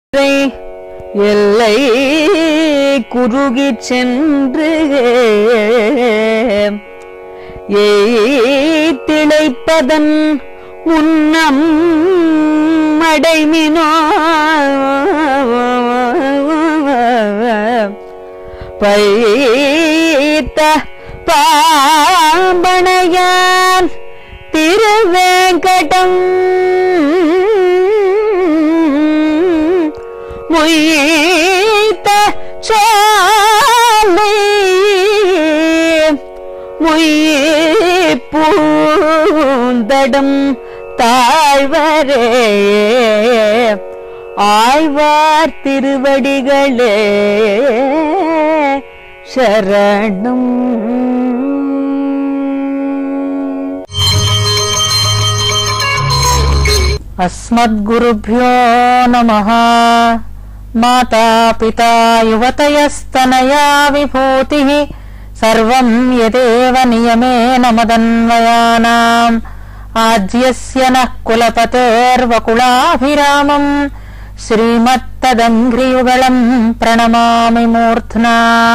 எல்லை குறுகிச் சென்று ஏத்திழைப்பதன் உன்னம் அடைமினோ பைத்த பாம்பணையான் திருவேங்கடம் முய்த்த சாலை முய்ப்பூந்தடம் தாழ்வரே ஆழ்வார் திருவடிகளே சரணம் अस्मद्गुरुभ्यो नमः माता पिता युवतयस्तनया विभूतिः सर्वं यदेव नियमेन मदन्वयानाम् आज्यस्य नः कुलपतेर्वकुलाभिरामम् श्रीमत्तदङ्घ्रियुगलम् ప్రణమామి మూర్ధ్నా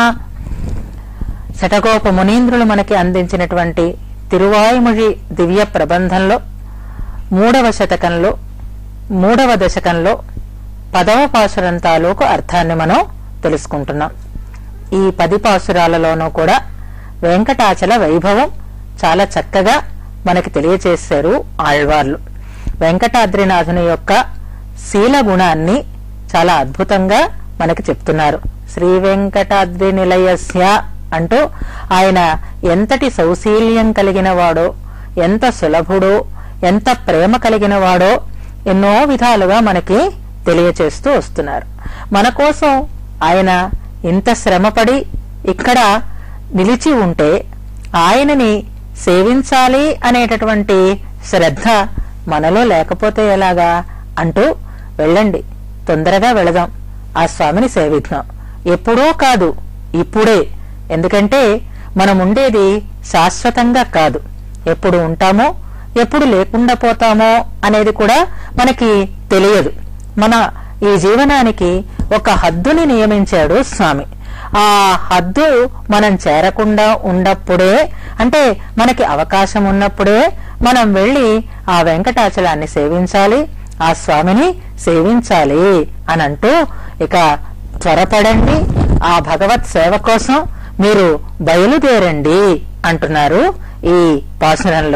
శటగోప మునీంద్రులు మనకి అందించినటువంటి తిరువాయుమొഴി దివ్య ప్రబంధంలో మూడవ శతకంలో మూడవ దశకంలో పదవ పాసురం తాలూకు అర్థాన్ని మనం తెలుసుకుంటున్నాం ఈ పది పాసురాలలోనూ కూడా వెంకటాచల వైభవం చాలా చక్కగా మనకి తెలియచేశారు ఆళ్వార్లు వెంకటాద్రినాథుని యొక్క శీల గుణాన్ని చాలా అద్భుతంగా మనకి చెప్తున్నారు శ్రీ వెంకటాద్రి నిలయస్య అంటూ ఆయన ఎంతటి సౌశీల్యం కలిగిన వాడో ఎంత సులభుడో ఎంత ప్రేమ కలిగిన వాడో ఎన్నో విధాలుగా మనకి తెలియచేస్తూ వస్తున్నారు మన కోసం ఆయన ఇంత శ్రమపడి ఇక్కడ నిలిచి ఉంటే ఆయనని సేవించాలి అనేటటువంటి శ్రద్ధ మనలో లేకపోతే ఎలాగా అంటూ వెళ్ళండి తొందరగా వెళదాం ఆ స్వామిని సేవిద్దాం ఎప్పుడో కాదు ఇప్పుడే ఎందుకంటే మనం ఉండేది శాశ్వతంగా కాదు ఎప్పుడు ఉంటామో ఎప్పుడు లేకుండా పోతామో అనేది కూడా మనకి తెలియదు మన ఈ జీవనానికి ఒక హద్దుని నియమించాడు స్వామి ఆ హద్దు మనం చేరకుండా ఉన్నప్పుడే అంటే మనకి అవకాశం ఉన్నప్పుడే మనం వెళ్ళి ఆ వెంకటాచలాన్ని సేవించాలి ఆ స్వామిని సేవించాలి అని అంటూ ఇక త్వరపడండి ఆ భగవత్ సేవ కోసం మీరు బయలుదేరండి అంటున్నారు ఈ పాసురంలో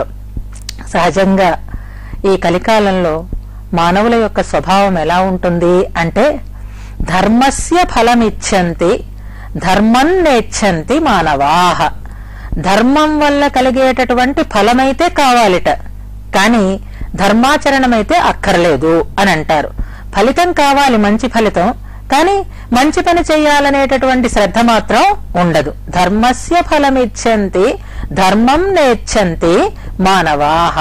సహజంగా ఈ కలికాలంలో మానవుల యొక్క స్వభావం ఎలా ఉంటుంది అంటే ధర్మస్య ఫలమిచ్చంతి ధర్మం నేచ్చంతి మానవాహ ధర్మం వల్ల కలిగేటటువంటి ఫలమైతే కావాలిట కానీ ధర్మాచరణమైతే అక్కర్లేదు అని అంటారు ఫలితం కావాలి మంచి ఫలితం కానీ మంచి పని చేయాలనేటటువంటి శ్రద్ధ మాత్రం ఉండదు ధర్మస్య ఫలమిచ్చంతి ధర్మం నేచ్చంతి మానవాహ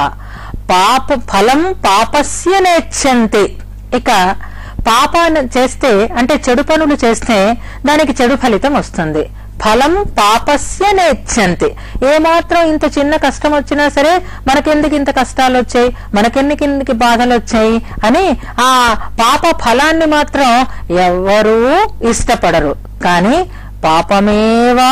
పాప ఫలం పాపస్య నేచ్చంతి ఇక పాపాన్ని చేస్తే అంటే చెడు పనులు చేస్తే దానికి చెడు ఫలితం వస్తుంది ఫలం పాపస్య నేచ్చంతి ఏమాత్రం ఇంత చిన్న కష్టం వచ్చినా సరే మనకెందుకు ఇంత కష్టాలు వచ్చాయి మనకెందుకు బాధలు వచ్చాయి అని ఆ పాప ఫలాన్ని మాత్రం ఎవ్వరూ ఇష్టపడరు కానీ పాపమేవా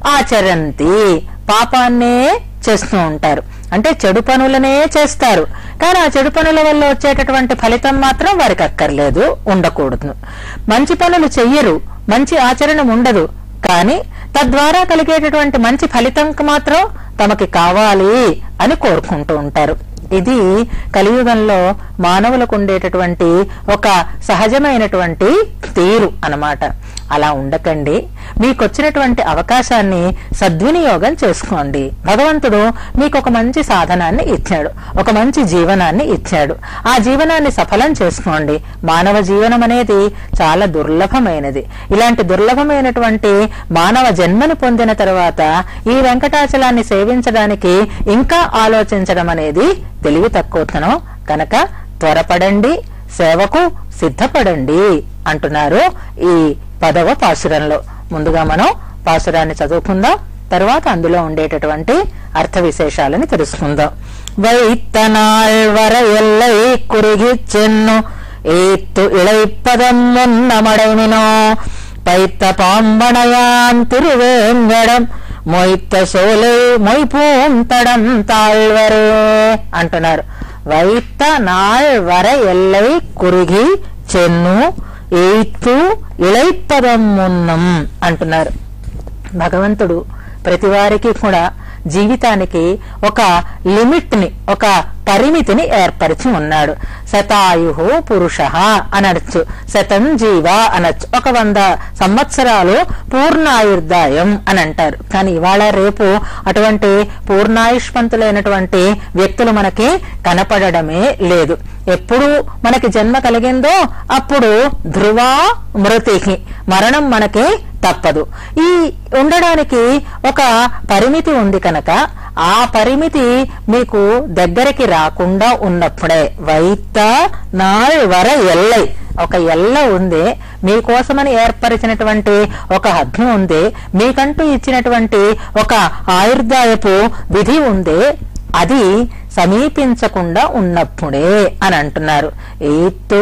ఆచరంతి పాపాన్నే చేస్తూ ఉంటారు అంటే చెడు పనులనే చేస్తారు కానీ ఆ చెడు పనుల వల్ల వచ్చేటటువంటి ఫలితం మాత్రం వారికి అక్కర్లేదు ఉండకూడదు మంచి పనులు చెయ్యరు మంచి ఆచరణ ఉండదు కానీ తద్వారా కలిగేటటువంటి మంచి ఫలితం మాత్రం తమకి కావాలి అని కోరుకుంటూ ఉంటారు ఇది కలియుగంలో మానవులకు ఉండేటటువంటి ఒక సహజమైనటువంటి తీరు అన్నమాట అలా ఉండకండి మీకు వచ్చినటువంటి అవకాశాన్ని సద్వినియోగం చేసుకోండి భగవంతుడు మీకు ఒక మంచి సాధనాన్ని ఇచ్చాడు ఒక మంచి జీవనాన్ని ఇచ్చాడు ఆ జీవనాన్ని సఫలం చేసుకోండి మానవ జీవనం అనేది చాలా దుర్లభమైనది ఇలాంటి దుర్లభమైనటువంటి మానవ జన్మని పొందిన తర్వాత ఈ వెంకటాచలాన్ని సేవించడానికి ఇంకా ఆలోచించడం అనేది తెలివి తక్కువతనం కనుక త్వరపడండి సేవకు సిద్ధపడండి అంటున్నారు ఈ పదవ పాసురంలో ముందుగా మనం పాసురాన్ని చదువుకుందాం తర్వాత అందులో ఉండేటటువంటి అర్థ విశేషాలని తెలుసుకుందాం వైత్తనాళ్ వర ఎల్లై కురిగి చెన్ను ஏத்து இழைப்பதம் முன்னமடைமினோ பைத்த பாம்பனையான் திருவேங்கடம் మొయ్త సోలే మొయ్పూంతడం తాళ్వరే అంటున్నారు వైத்த నాళ్ వర ఎల్లై కురిగి చెన్ను ఎయిత్తు ఇళైపదం మున్నం అంటున్నారు భగవంతుడు ప్రతి వారికి కూడా జీవితానికి ఒక లిమిట్ ని ఒక పరిమితిని ఏర్పరిచి ఉన్నాడు శతాయు పురుష అనొచ్చు శతం జీవ అనొచ్చు ఒక వంద సంవత్సరాలు పూర్ణాయుర్దాయం అని అంటారు కానీ ఇవాళ రేపు అటువంటి పూర్ణాయుష్మంతులైనటువంటి వ్యక్తులు మనకి కనపడడమే లేదు ఎప్పుడు మనకి జన్మ కలిగిందో అప్పుడు ధ్రువ మృతికి మరణం మనకి తప్పదు ఈ ఉండడానికి ఒక పరిమితి ఉంది కనుక ఆ పరిమితి మీకు దగ్గరికి రాకుండా ఉన్నప్పుడే వైత నాళ్ వర ఎల్లై ఒక ఎల్ల ఉంది మీకోసమని ఏర్పరిచినటువంటి ఒక అగ్ని ఉంది మీకంటూ ఇచ్చినటువంటి ఒక ఆయుర్దాయపు విధి ఉంది అది సమీపించకుండా ఉన్నప్పుడే అని అంటున్నారు ఏత్తు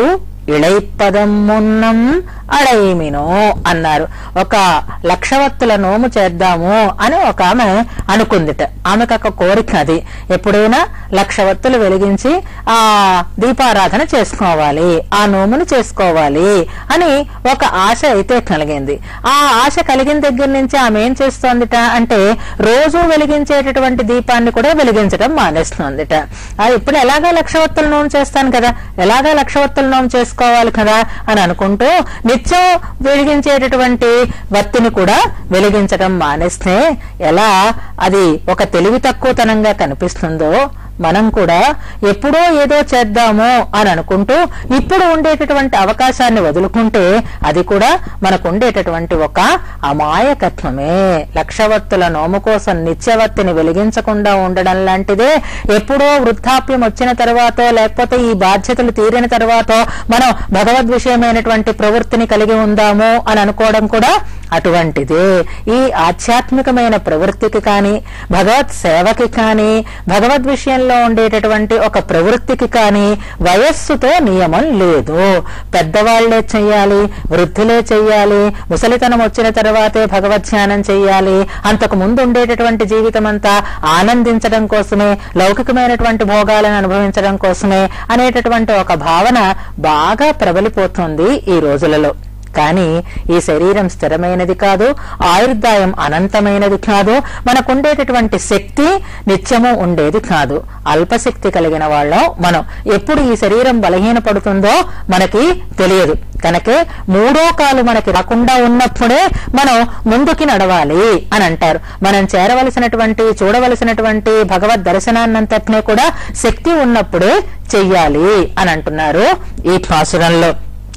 ఇళైపదం మున్నం అడైమినో అన్నారు ఒక లక్షవత్తుల నోము చేద్దాము అని ఒక ఆమె అనుకుందిట ఆమెకు ఒక కోరిక అది ఎప్పుడైనా లక్షవత్తులు వెలిగించి ఆ దీపారాధన చేసుకోవాలి ఆ నోమును చేసుకోవాలి అని ఒక ఆశ అయితే కలిగింది ఆ ఆశ కలిగిన దగ్గర నుంచి ఆమె ఏం చేస్తోందిట అంటే రోజు వెలిగించేటటువంటి దీపాన్ని కూడా వెలిగించడం మానేస్తోందిట ఆ ఇప్పుడు ఎలాగా లక్షవత్తుల నోము చేస్తాను కదా ఎలాగా లక్షవత్తుల నోము చేసుకోవాలి కదా అని అనుకుంటూ నిత్యం వెలిగించేటటువంటి వత్తిని కూడా వెలిగించడం మానేస్తే ఎలా అది ఒక తెలివి తక్కువతనంగా కనిపిస్తుందో మనం కూడా ఎప్పుడో ఏదో చేద్దాము అని అనుకుంటూ ఇప్పుడు ఉండేటటువంటి అవకాశాన్ని వదులుకుంటే అది కూడా మనకు ఉండేటటువంటి ఒక అమాయకత్వమే లక్షవత్తుల నోము కోసం నిత్యవత్తిని వెలిగించకుండా ఉండడం లాంటిదే ఎప్పుడో వృద్ధాప్యం వచ్చిన తర్వాత లేకపోతే ఈ బాధ్యతలు తీరిన తర్వాత మనం భగవద్ విషయమైనటువంటి ప్రవృత్తిని కలిగి ఉందాము అని అనుకోవడం కూడా అటువంటిదే ఈ ఆధ్యాత్మికమైన ప్రవృత్తికి కానీ భగవత్ సేవకి కానీ భగవద్ విషయంలో ఉండేటటువంటి ఒక ప్రవృత్తికి కానీ వయస్సుతో నియమం లేదు పెద్దవాళ్లే చెయ్యాలి వృద్ధులే చెయ్యాలి ముసలితనం వచ్చిన తర్వాతే భగవద్ ధ్యానం చెయ్యాలి అంతకు ముందు ఉండేటటువంటి జీవితం అంతా ఆనందించడం కోసమే లౌకికమైనటువంటి భోగాలను అనుభవించడం కోసమే అనేటటువంటి ఒక భావన బాగా ప్రబలిపోతుంది ఈ రోజులలో కానీ ఈ శరీరం స్థిరమైనది కాదు ఆయుర్దాయం అనంతమైనది కాదు మనకుండేటటువంటి శక్తి నిత్యము ఉండేది కాదు అల్పశక్తి కలిగిన వాళ్ళం మనం ఎప్పుడు ఈ శరీరం బలహీనపడుతుందో మనకి తెలియదు కనుకే మూడో కాలు మనకి రాకుండా ఉన్నప్పుడే మనం ముందుకి నడవాలి అని అంటారు మనం చేరవలసినటువంటి చూడవలసినటువంటి భగవద్ దర్శనాన్నంతటినీ కూడా శక్తి ఉన్నప్పుడే చెయ్యాలి అని అంటున్నారు ఈ పాసురంలో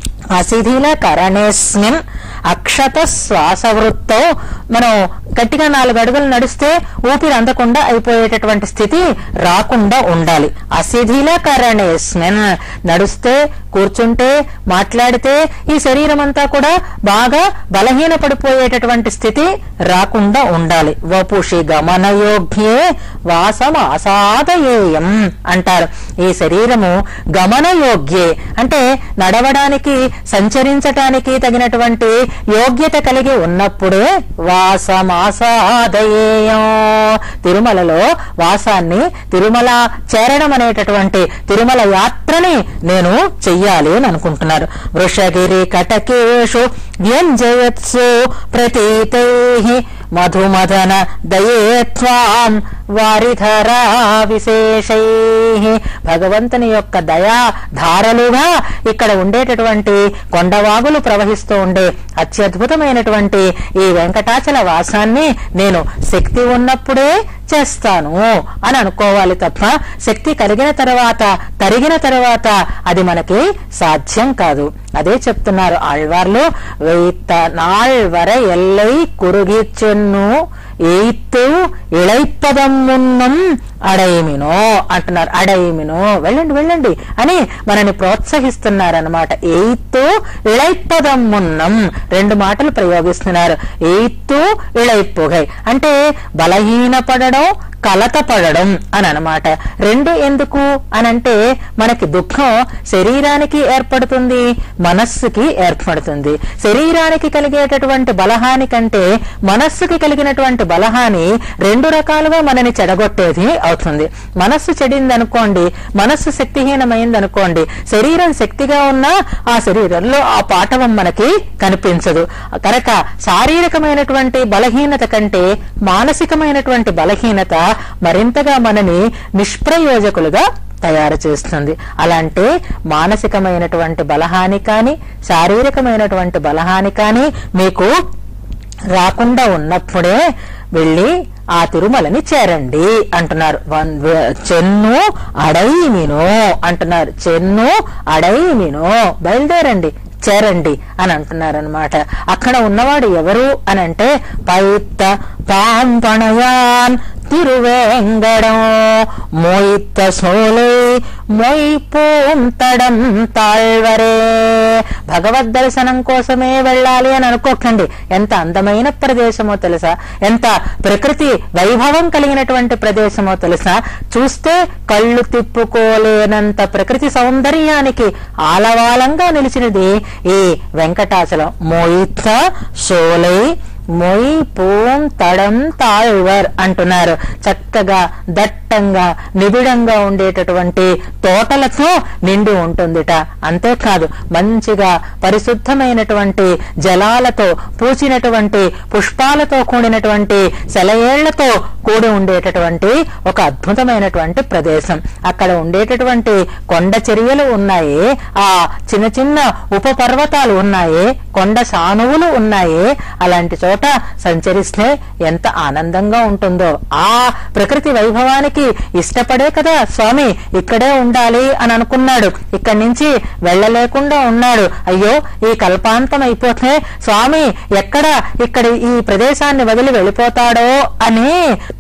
అశిథిల కరణేస్మిన్ అక్షత శ్వాసవృత్తో మనం గట్టిగా నాలుగు అడుగులు నడిస్తే ఊపిరి అందకుండా అయిపోయేటటువంటి స్థితి రాకుండా ఉండాలి అశిథిల కరణేస్మిన్ నడుస్తే కూర్చుంటే మాట్లాడితే ఈ శరీరం అంతా కూడా బాగా బలహీన పడిపోయేటటువంటి స్థితి రాకుండా ఉండాలి వపుషి గమనయోగ్యే వాసం అసాదయేయం అంటారు ఈ శరీరము గమనయోగ్యే అంటే నడవడానికి సంచరించటానికి తగినటువంటి యోగ్యత కలిగి ఉన్నప్పుడే వాసమాసాదయేయం తిరుమలలో వాసాన్ని తిరుమల చేరడం అనేటటువంటి తిరుమల యాత్రని నేను చెయ్యాలి అని అనుకుంటున్నారు వృషగిరి కటకేషు వ్యంజయత్సు ప్రతీతై మధుమదన దయేత్వాం వారిధరా విశేషై భగవంతుని యొక్క దయా ధారలుగా ఇక్కడ ఉండేటటువంటి కొండవాగులు ప్రవహిస్తూ ఉండే అత్యద్భుతమైనటువంటి ఈ వెంకటాచల వాసాన్ని నేను శక్తి ఉన్నప్పుడే చేస్తాను అని అనుకోవాలి తప్ప శక్తి కలిగిన తర్వాత తరిగిన తర్వాత అది మనకి సాధ్యం కాదు అదే చెప్తున్నారు ఆళ్వార్లు వెయ్యిత్త నాళ్వర ఎల్లై కురుగిచ్చెన్ను ఎయిత్తు ఇళైపదం మున్నం అడైమినో అంటున్నారు అడైమినో వెళ్ళండి వెళ్ళండి అని మనని ప్రోత్సహిస్తున్నారన్నమాట ఎయిత్తు ఇళైపదం మున్నం రెండు మాటలు ప్రయోగిస్తున్నారు ఎయిత్తు ఇళైప్పుగై అంటే బలహీనపడడం కలతపడడం అని అనమాట రెండు ఎందుకు అనంటే మనకి దుఃఖం శరీరానికి ఏర్పడుతుంది మనస్సుకి ఏర్పడుతుంది శరీరానికి కలిగేటటువంటి బలహాని కంటే మనస్సుకి కలిగినటువంటి బలహాని రెండు రకాలుగా మనని చెడగొట్టేది అవుతుంది మనస్సు చెడింది అనుకోండి మనస్సు శక్తిహీనమైంది అనుకోండి శరీరం శక్తిగా ఉన్నా ఆ శరీరంలో ఆ పాఠవం మనకి కనిపించదు కనుక శారీరకమైనటువంటి బలహీనత కంటే మానసికమైనటువంటి బలహీనత మరింతగా మనని నిష్ప్రయోజకులుగా తయారు చేస్తుంది అలాంటి మానసికమైనటువంటి బలహాని కానీ శారీరకమైనటువంటి బలహాని కానీ మీకు రాకుండా ఉన్నప్పుడే వెళ్ళి ఆ తిరుమలని చేరండి అంటున్నారు వన్ వే- చెన్ను అడైమినో అంటున్నారు చెన్ను అడైమినో బయలుదేరండి చేరండి అని అంటున్నారు అనమాట అక్కడ ఉన్నవాడు ఎవరు అని అంటే పైత్త పాంపణయాన్ తిరువేంగడం మోయిత్త సోలై మొయ్పూం తడం తాళ్వరే భగవద్ దర్శనం కోసమే వెళ్ళాలి అని అనుకోకండి ఎంత అందమైన ప్రదేశమో తెలుసా ఎంత ప్రకృతి వైభవం కలిగినటువంటి ప్రదేశమో తెలుసా చూస్తే కళ్ళు తిప్పుకోలేనంత ప్రకృతి సౌందర్యానికి ఆలవాలంగా నిలిచినది ఈ వెంకటాచలం మోయిత్త సోలై మొయ్ పూం తడం తాళ్వర్ అంటున్నారు చక్కగా దట్టంగా నిబిడంగా ఉండేటటువంటి తోటలతో నిండి ఉంటుందిట అంతేకాదు మంచిగా పరిశుద్ధమైనటువంటి జలాలతో పూచినటువంటి పుష్పాలతో కూడినటువంటి సెలయేళ్లతో కూడి ఉండేటటువంటి ఒక అద్భుతమైనటువంటి ప్రదేశం అక్కడ ఉండేటటువంటి కొండ చర్యలు ఉన్నాయి ఆ చిన్న చిన్న ఉపపర్వతాలు ఉన్నాయి కొండ సానువులు ఉన్నాయి అలాంటి చోట సంచరిస్తే ఎంత ఆనందంగా ఉంటుందో ఆ ప్రకృతి వైభవానికి ఇష్టపడే కదా స్వామి ఇక్కడే ఉండాలి అని అనుకున్నాడు ఇక్కడి నుంచి వెళ్ళలేకుండా ఉన్నాడు అయ్యో ఈ కల్పాంతం అయిపోతే స్వామి ఎక్కడ ఇక్కడ ఈ ప్రదేశాన్ని వదిలి వెళ్ళిపోతాడో అని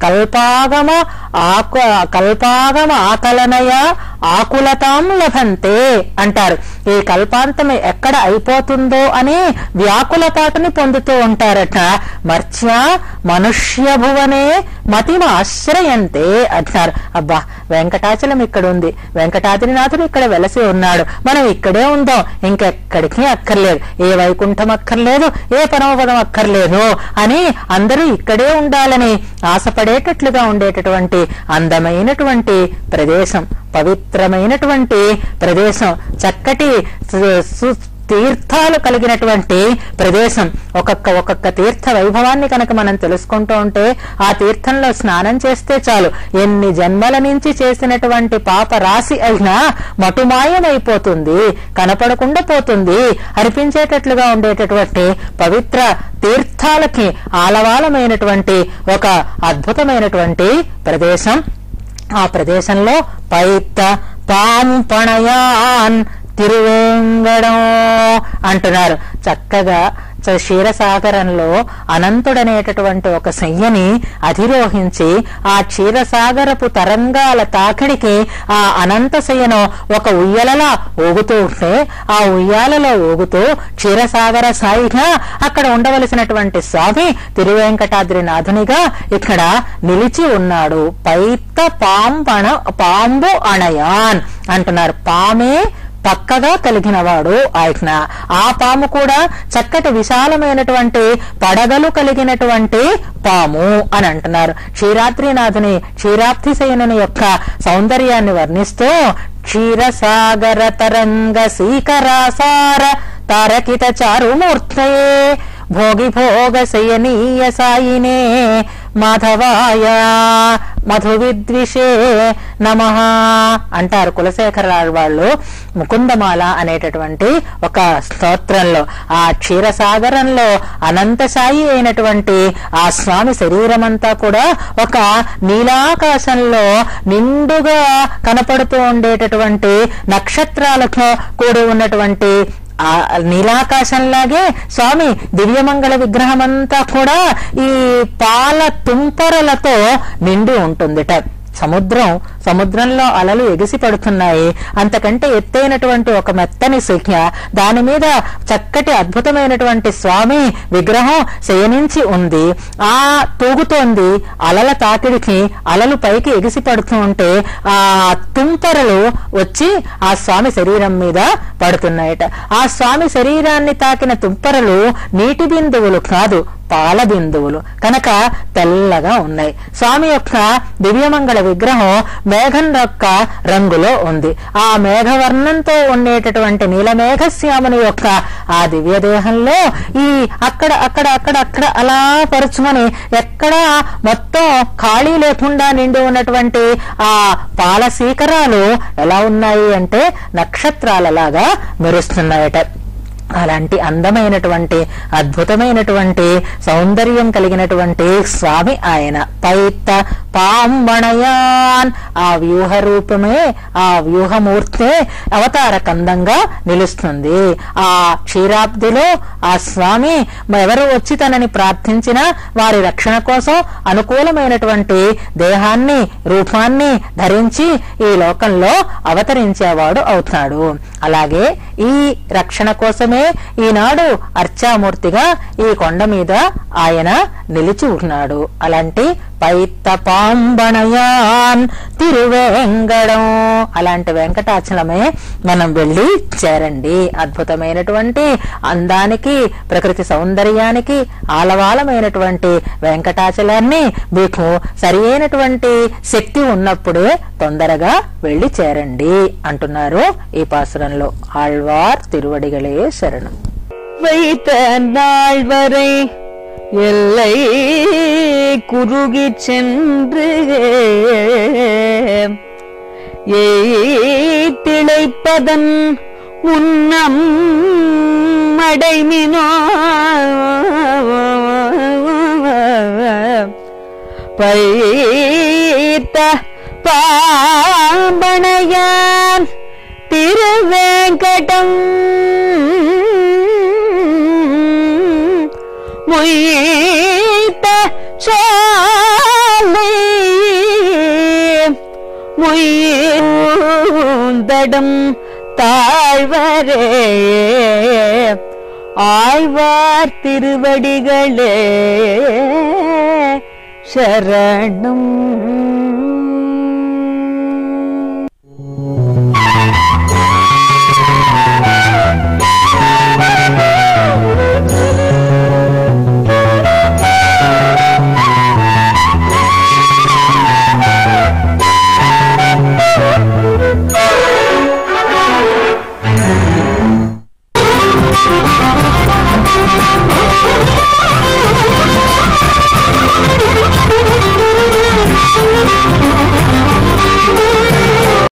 కల్పాగమ ఆకు కల్పాగమ ఆకలనయ ఆకులతాం లభంతే అంటారు ఈ కల్పాంతం ఎక్కడ అయిపోతుందో అని వ్యాకులపాటుని పొందుతూ ఉంటారట మర్చ్య మనుష్య భువనే మతిమ ఆశ్రయంతే అంటారు అబ్బా వెంకటాచలం ఇక్కడ ఉంది వెంకటాద్రినాథుడు ఇక్కడ వెలసి ఉన్నాడు మనం ఇక్కడే ఉందాం ఇంకెక్కడికి అక్కర్లేదు ఏ వైకుంఠం అక్కర్లేదు ఏ పరమపదం అక్కర్లేదు అని అందరూ ఇక్కడే ఉండాలని ఆశపడేటట్లుగా ఉండేటటువంటి అందమైనటువంటి ప్రదేశం పవిత్రమైనటువంటి ప్రదేశం చక్కటి సు- సు- తీర్థాలు కలిగినటువంటి ప్రదేశం ఒక్కొక్క ఒక్కొక్క తీర్థ వైభవాన్ని కనుక మనం తెలుసుకుంటూ ఉంటే ఆ తీర్థంలో స్నానం చేస్తే చాలు ఎన్ని జన్మల నుంచి చేసినటువంటి పాప రాశి అయినా మటుమాయమైపోతుంది కనపడకుండా పోతుంది అర్పించేటట్లుగా ఉండేటటువంటి పవిత్ర తీర్థాలకి ఆలవాలమైనటువంటి ఒక అద్భుతమైనటువంటి ప్రదేశం ఆ ప్రదేశంలో పైత్త పాంపణయాన్ తిరువేంగడం అంటున్నారు చక్కగా చ- క్షీరసాగరంలో అనంతుడనేటటువంటి ఒక శయ్యని అధిరోహించి ఆ క్షీరసాగరపు తరంగాల తాకిడికి ఆ అనంత శయ్యను ఒక ఉయ్యలలా ఊగుతూ ఉంటే ఆ ఉయ్యాలలో ఊగుతూ క్షీరసాగర సాయిగా అక్కడ ఉండవలసినటువంటి స్వామి తిరువెంకటాద్రి నాథునిగా ఇక్కడ నిలిచి ఉన్నాడు పైత్త పాంపణ పాంబు అణయాన్ అంటున్నారు పామే పక్కగా కలిగినవాడు ఆయన ఆ పాము కూడా చక్కటి విశాలమైనటువంటి పడగలు కలిగినటువంటి పాము అని అంటున్నారు క్షీరాద్రినాథుని క్షీరాబ్ధిశయనుని యొక్క సౌందర్యాన్ని వర్ణిస్తూ క్షీరసాగర తరంగ సీకరాసార తారకిత చారుమూర్తయే భోగి భోగ శయనీయ సాయినే మాధవాయ మధు విద్విషే నమ అంటారు కులశేఖరరావు వాళ్ళు ముకుందమాల అనేటటువంటి ఒక స్తోత్రంలో ఆ క్షీరసాగరంలో అనంత సాయి అయినటువంటి ఆ స్వామి శరీరమంతా కూడా ఒక నీలాకాశంలో నిండుగా కనపడుతూ ఉండేటటువంటి నక్షత్రాలతో కూడి ఉన్నటువంటి ఆ నీలాకాశంలాగే స్వామి దివ్యమంగళ విగ్రహం అంతా కూడా ఈ పాల తుంపరలతో నిండి ఉంటుందిట సముద్రం సముద్రంలో అలలు ఎగిసి పడుతున్నాయి అంతకంటే ఎత్తైనటువంటి ఒక మెత్తని శిఖ దాని మీద చక్కటి అద్భుతమైనటువంటి స్వామి విగ్రహం శయనించి ఉంది ఆ తూగుతోంది అలల తాకిడికి అలలు పైకి ఎగిసి పడుతూ ఉంటే ఆ తుంపరలు వచ్చి ఆ స్వామి శరీరం మీద పడుతున్నాయట ఆ స్వామి శరీరాన్ని తాకిన తుంపరలు నీటి బిందువులు కాదు పాల బిందువులు కనుక తెల్లగా ఉన్నాయి స్వామి యొక్క దివ్యమంగళ విగ్రహం మేఘం యొక్క రంగులో ఉంది ఆ మేఘవర్ణంతో ఉండేటటువంటి నీలమేఘశ్యాముని యొక్క ఆ దివ్య దేహంలో ఈ అక్కడ అక్కడ అక్కడ అక్కడ అలా పరుచుకొని ఎక్కడ మొత్తం ఖాళీ లేకుండా నిండి ఉన్నటువంటి ఆ పాల శీకరాలు ఎలా ఉన్నాయి అంటే నక్షత్రాలలాగా మెరుస్తున్నాయట అలాంటి అందమైనటువంటి అద్భుతమైనటువంటి సౌందర్యం కలిగినటువంటి స్వామి ఆయన పైత పాంబణయాన్ ఆ వ్యూహ రూపమే ఆ వ్యూహమూర్తే అవతార కందంగా నిలుస్తుంది ఆ క్షీరాబ్దిలో ఆ స్వామి ఎవరు వచ్చి తనని ప్రార్థించినా వారి రక్షణ కోసం అనుకూలమైనటువంటి దేహాన్ని రూపాన్ని ధరించి ఈ లోకంలో అవతరించేవాడు అవుతాడు అలాగే ఈ రక్షణ కోసమే ఈనాడు అర్చామూర్తిగా ఈ కొండ మీద ఆయన నిలిచి ఉన్నాడు అలాంటి పైత్త పాంబణయాన్ తిరువేంగడం అలాంటి వెంకటాచలమే మనం వెళ్ళి చేరండి అద్భుతమైనటువంటి అందానికి ప్రకృతి సౌందర్యానికి ఆలవాలమైనటువంటి వెంకటాచలాన్ని మీకు సరి అయినటువంటి శక్తి ఉన్నప్పుడే తొందరగా వెళ్ళి చేరండి అంటున్నారు ఈ పాసురంలో ఆళ్వార్ తిరువడిగలే శరణం வைத்த நாள் வரை எல்லை குறுகி சென்று திளைப்பதன் முன்னம் அடைமினோ பைத்த பாம்பணையான் திருவேங்கடம் முய்த்த சாலை முய்தடம் தாழ்வரே ஆழ்வார் திருவடிகளே சரணம்